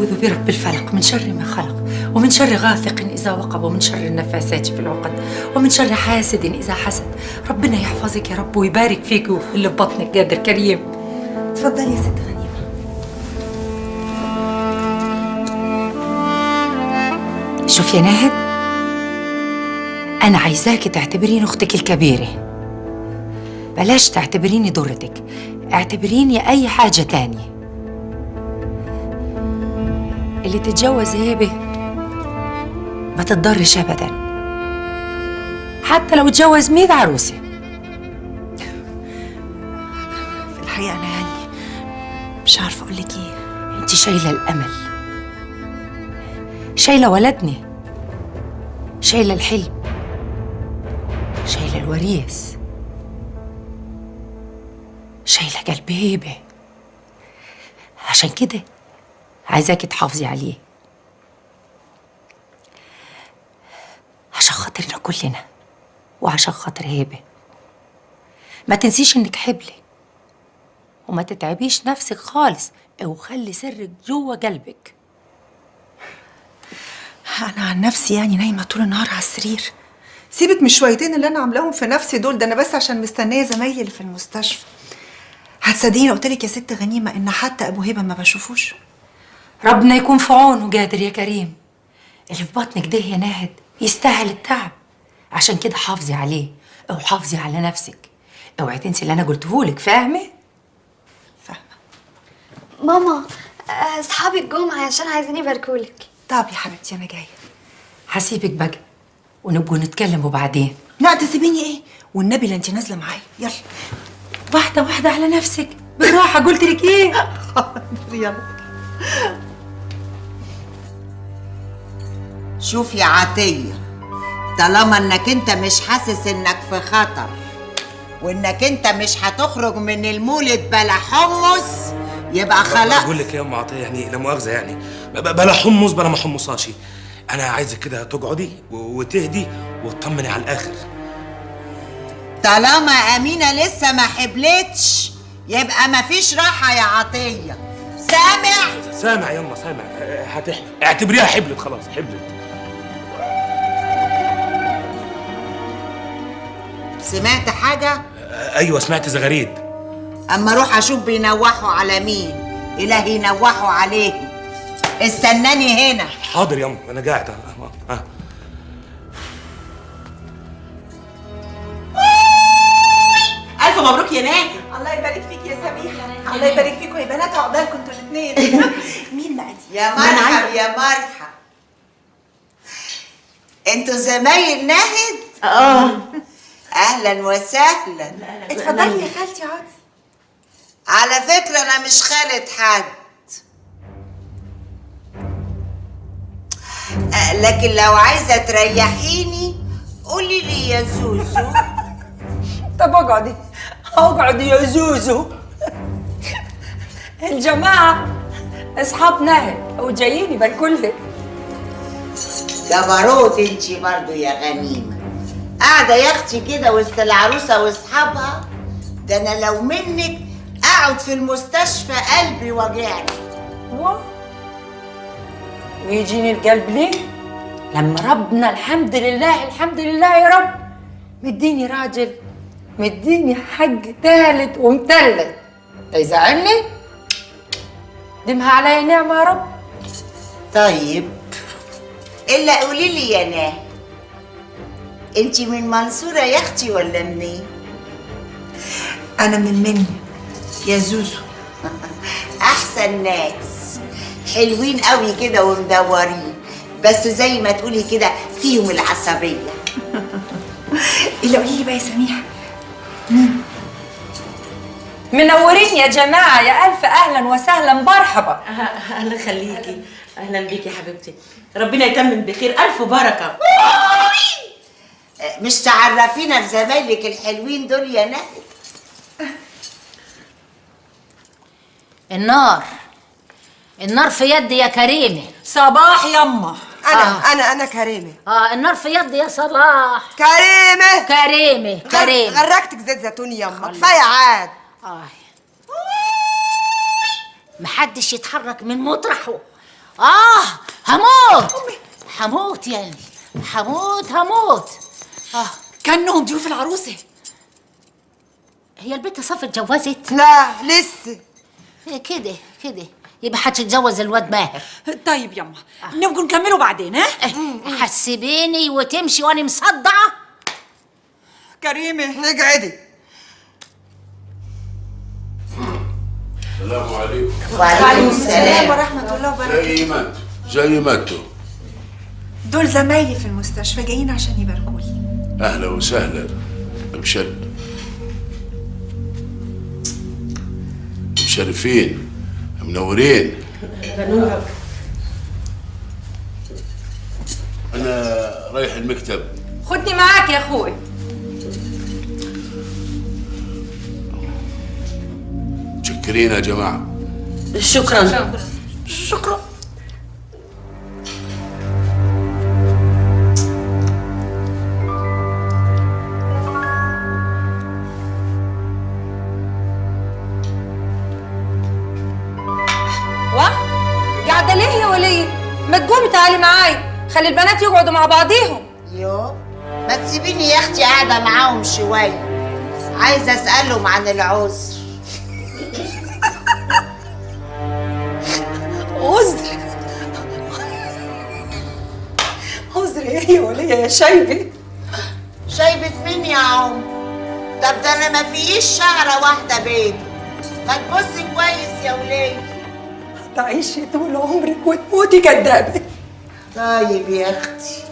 أعوذ برب الفلق من شر ما خلق ومن شر غاثق إذا وقب ومن شر النفاسات في العقد ومن شر حاسد إذا حسد ربنا يحفظك يا رب ويبارك فيك وفي اللي في بطنك قادر كريم اتفضلي يا ست غنيمة شوف يا ناهد أنا عايزاكي تعتبريني أختك الكبيرة بلاش تعتبريني ضرتك اعتبريني أي حاجة تانية اللي تتجوز هيبة ما تتضرش أبدا حتى لو تجوز مية عروسة في الحقيقة أنا يعني مش عارفة أقول لك إيه انت شايلة الأمل شايلة ولدني شايلة الحلم شايلة الوريث شايلة قلب هيبة عشان كده عايزاكي تحافظي عليه عشان خاطرنا كلنا وعشان خاطر هيبة ما تنسيش انك حبلة وما تتعبيش نفسك خالص وخلي سرك جوه قلبك أنا عن نفسي يعني نايمة طول النهار على السرير سيبك من الشويتين اللي أنا عاملاهم في نفسي دول ده أنا بس عشان مستنية زمايلي اللي في المستشفى هتصدقيني قلت لك يا ست غنيمة إن حتى أبو هبة ما بشوفوش ربنا يكون في عونه قادر يا كريم اللي في بطنك ده يا ناهد يستاهل التعب عشان كده حافظي عليه او حافظي على نفسك اوعي تنسي اللي انا قلته لك فاهمه فاهمة ماما آه، اصحابي الجمعة عشان عايزين يباركولك طب يا حبيبتي أنا جاية هسيبك بقى ونبقوا نتكلموا بعدين لا تسيبيني إيه والنبي لا أنت نازلة معايا يلا واحده واحده على نفسك بالراحه قلت لك ايه يلا شوف يا عطية طالما انك انت مش حاسس انك في خطر وانك انت مش هتخرج من المولد بلا حمص يبقى خلاص بقول لك يا ام عطيه يعني لا مؤاخذه يعني ب- ب- بلا حمص بلا ما حمصاش انا عايزك كده تقعدي و- وتهدي وتطمني على الاخر طالما امينة لسه ما حبلتش يبقى مفيش راحة يا عطية سامع سامع يما سامع أه، هتحمل اعتبريها حبلت خلاص حبلت سمعت حاجة أه، ايوه سمعت زغاريد اما اروح اشوف بينوحوا على مين الهي ينوحوا عليه استناني هنا حاضر يما انا قاعد أه، أه، أه. ألف مبروك يا ناهي الله يبارك فيك يا سميحة الله يبارك فيكم يا بنات عقبالكم انتوا الاثنين مين بقى دي؟ يا ما أنا مرحب يا مرحب انتوا زمايل نهد اه اهلا وسهلا اتفضلي يا خالتي اقعدي على فكرة انا مش خالد حد أه، لكن لو عايزة تريحيني قولي لي يا زوزو طب اقعدي اقعدي يا زوزو الجماعه اصحاب نهر وجايين يباركولك جبروت انتي برضو يا غنيمة قاعدة يا اختي كده وسط العروسة واصحابها ده انا لو منك اقعد في المستشفى قلبي وجعني ويجيني القلب ليه؟ لما ربنا الحمد لله الحمد لله يا رب مديني راجل مديني حق تالت ومتلت ده يزعلني؟ دمها عليا نعمة يا رب طيب الا قولي لي يا ناه انتي من منصورة يا اختي ولا منين؟ انا من المنيا يا زوزو احسن ناس حلوين قوي كده ومدورين بس زي ما تقولي كده فيهم العصبية الا قولي لي بقى يا سميحة منورين يا جماعة يا ألف أهلا وسهلا مرحبا الله يخليكي اهلا بيكي يا حبيبتي ربنا يتمم بخير الف بركه مش تعرفينا بزمايلك الحلوين دول يا نهد النار النار في يدي يا كريمة صباح يما انا انا انا كريمة اه النار في يدي يا صلاح كريمة كريمة كريمة غرقتك زيت زيتون يما كفاية عاد آه. محدش يتحرك من مطرحه اه هموت هموت يعني هموت هموت اه كانهم ضيوف العروسه هي البنت صف اتجوزت لا لسه إيه كده كده يبقى هتتجوز الواد ماهر طيب يما نبقى نكمله بعدين ها إيه، حسبيني وتمشي وانا مصدعه كريمه اقعدي السلام عليكم وعليكم السلام ورحمه الله وبركاته زي ما انتوا زي ما انتوا دول زمايلي في المستشفى جايين عشان يباركوا لي اهلا وسهلا مشر مشرفين منورين انا رايح المكتب خدني معاك يا اخوي متشكرين يا جماعه شكرا شكرا وا قاعده ليه يا وليه ما تقومي تعالي معايا خلي البنات يقعدوا مع بعضيهم يو ما تسيبيني يا اختي قاعده معاهم شويه عايزه اسالهم عن العذر عذر عذر ايه يا وليه يا شايبه شايبة مين يا عم طب ده انا ما فيش شعره واحده بيض ما تبصي كويس يا وليه تعيشي طول عمرك وتموتي كدابه طيب يا اختي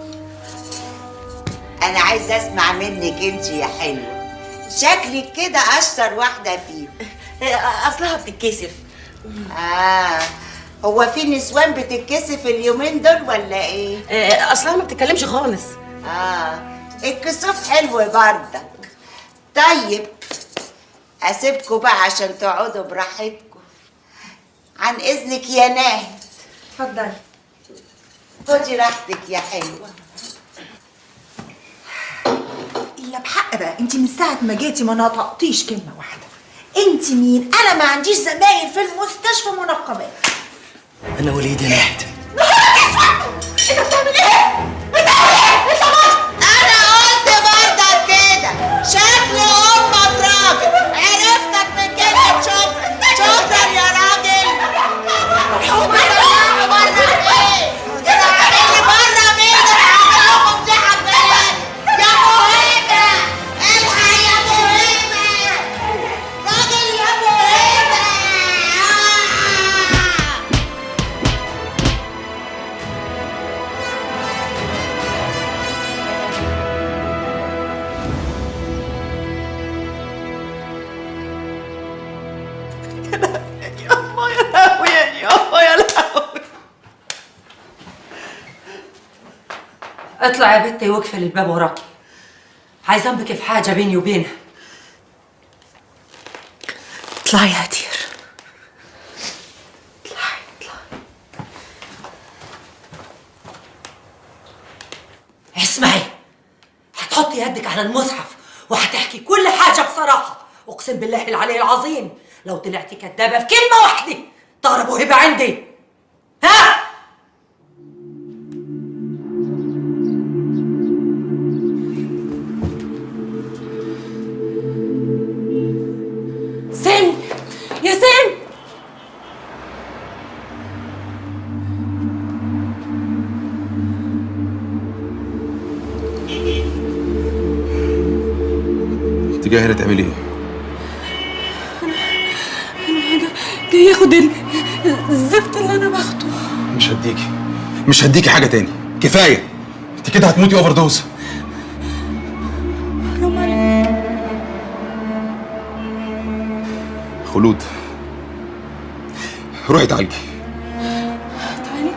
انا عايزه اسمع منك انت يا حلوه شكلك كده اشطر واحده فيهم اصلها بتتكسف اه هو في نسوان بتتكسف اليومين دول ولا ايه آه، اصلها ما بتتكلمش خالص اه الكسوف حلو بردك طيب اسيبكم بقى عشان تقعدوا براحتكم عن اذنك يا ناهد اتفضلي خدي راحتك يا حلوه الا بحق بقى انت من ساعه ما جيتي ما نطقتيش كلمه واحده انت مين انا ما عنديش زمايل في المستشفى منقبات انا وليد يا نهد انا قلت برضك كده شكل امك راجل عرفتك من كلمه شكرا شكرا يا راجل بره بره ايه كده عامل لي بره مين انا هعمل لكم فضيحه ببلد يا مهمه الحق يا مهمه راجل يا مهمه اطلع يا بنتي واقفل الباب وراكي عايزه انبك في حاجه بيني وبينها اطلعي يا هدير اطلعي اطلعي اسمعي هتحطي يدك على المصحف وهتحكي كل حاجه بصراحه اقسم بالله العلي العظيم لو طلعتي كدابه في كلمه واحده طار ابو هبه عندي ها سامي يا سامي انت جايه هنا تعملي ايه؟ جاي ياخد ال- الزفت اللي انا باخده مش هديكي مش هديكي حاجه تاني كفايه انت كده هتموتي اوفر دوز خلود روحي اتعالجي تعالي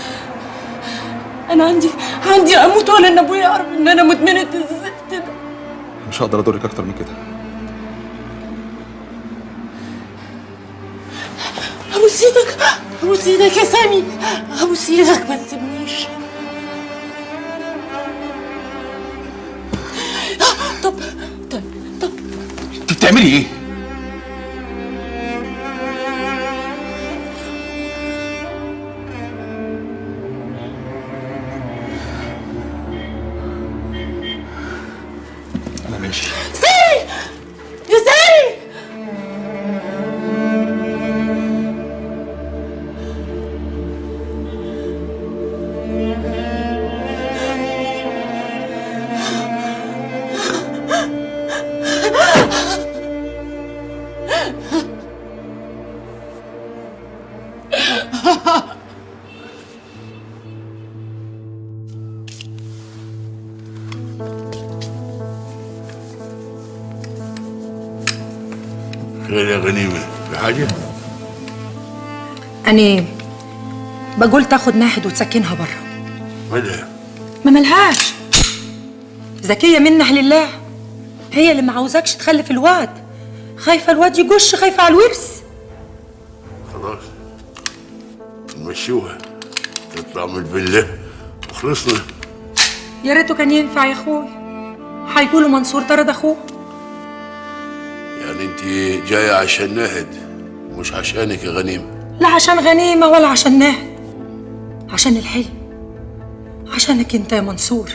انا عندي عندي اموت ولا ان ابويا يعرف ان انا مدمنه الزفت ده مش هقدر اضرك اكتر من كده ابوس ايدك ابوس ايدك يا سامي ابوس ايدك ما تسيبنيش طب طب طب انت بتعملي ايه؟ خير يا غنيمة في حاجة؟ أنا بقول تاخد ناحد وتسكنها برا مالها؟ ما ملهاش ذكية منها لله هي اللي ما عاوزاكش تخلف الواد خايفة الواد يجش خايفة على الورث خلاص نمشوها تطلع من الفيلا وخلصنا يا ريته كان ينفع يا اخوي هيقولوا منصور طرد اخوه يعني انت جاية عشان نهد مش عشانك يا غنيمة لا عشان غنيمة ولا عشان نهد عشان الحلم عشانك انت يا منصور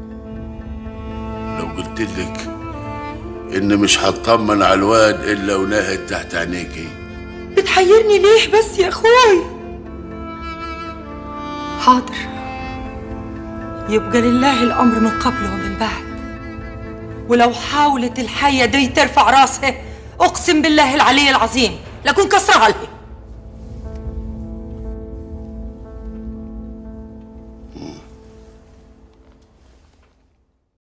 لو قلت لك ان مش هطمن على الواد الا ونهد تحت عينيكي بتحيرني ليه بس يا اخوي حاضر يبقى لله الامر من قبل ومن بعد ولو حاولت الحية دي ترفع راسها اقسم بالله العلي العظيم لكن كسرها لها